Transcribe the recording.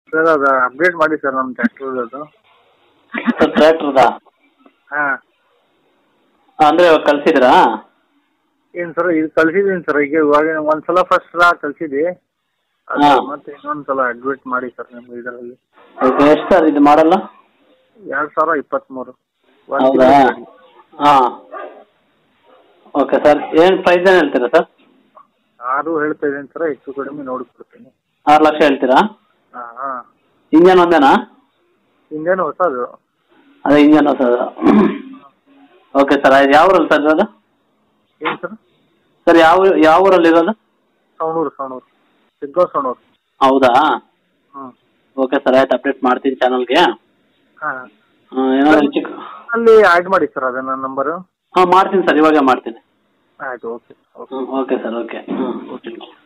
Sir ಅದು update ಮಾಡಿ sir ನಮ್ಮ ಟ್ಯಾಕ್ಟ್ರದ್ದು ಸರ್ ಟ್ರ್ಯಾಕ್ಟರ್ದಾ ಹಾಂ ಅಂದರೆ ಇವಾಗ ಕಳಿಸಿದ್ರಾ ಏನು ಸರ್ ಇದು ಕಳ್ಸಿದ್ದೀನಿ ಸರ್ ಈಗ ಇವಾಗ ಒಂದು ಸಲ ಫಸ್ಟ್ ಸಲ ಕಳ್ಸಿದ್ದೆ ಅದು ಹಾ. ಮತ್ತೆ ಇನ್ನೊಂದು ಸಲ ಅಡ್ಮಿಟ್ ಮಾಡಿ ಸರ್ ನಿಮ್ಗೆ ಇದರಲ್ಲಿ ಎಷ್ಟು ಸರ್ ಇದು ಮಾಡಲ್ಲ ಎರಡು ಸಾವಿರ ಇಪ್ಪತ್ತ್ಮೂರು ಒಂದು ಹೌದಾ ಹಾಂ ಓಕೆ ಸರ್ ಏನು ಪ್ರೈಸ್ ಏನು ಹೇಳ್ತೀರಾ ಸರ್ ಆರು ಹೇಳ್ತಾ ಇದ್ದೀನಿ ಸರ್ ಹೆಚ್ಚು ಕಡಿಮೆ ನೋಡಿಕೊಡ್ತೀನಿ ಆರು ಲಕ್ಷ ಹೇಳ್ತೀರಾ ಹಾಂ ಹಾಂ ಇಂಜನ್ ಒಂದೇನಾ ಇನ್ನೇನು ಹೊಸದು ಅದೇ ಇಂಜನ್ ಹೊಸದು ಓಕೆ ಸರ್ ಅದು ಯಾವ ಊರಲ್ಲಿ ಸರ್ ಇರೋದು ಏನು ಸರ್ ಸರ್ ಯಾವ ಯಾವ ಊರಲ್ಲಿ ಇರೋದು ಸವಣೂರು ಸವಣೂರು ಸಿಗ್ಗಾಂವ್ ಸವಣೂರು ಹೌದಾ ಹ್ಞೂ ಓಕೆ ಸರ್ ಆಯ್ತು ಅಪ್ಡೇಟ್ ಮಾಡ್ತೀನಿ ಚಾನಲ್ಗೆ ಹಾಂ ಏನಾದ್ರು ಹೆಚ್ಚು ಅಲ್ಲಿ ಆ್ಯಡ್ ಮಾಡಿ ಸರ್ ಅದನ್ನ ನಂಬರು ಹಾಂ ಮಾಡ್ತೀನಿ ಸರ್ ಇವಾಗೇ ಮಾಡ್ತೀನಿ ಆಯಿತು okay okay okay sir okay ಹ್ಞೂ ಓಕೆ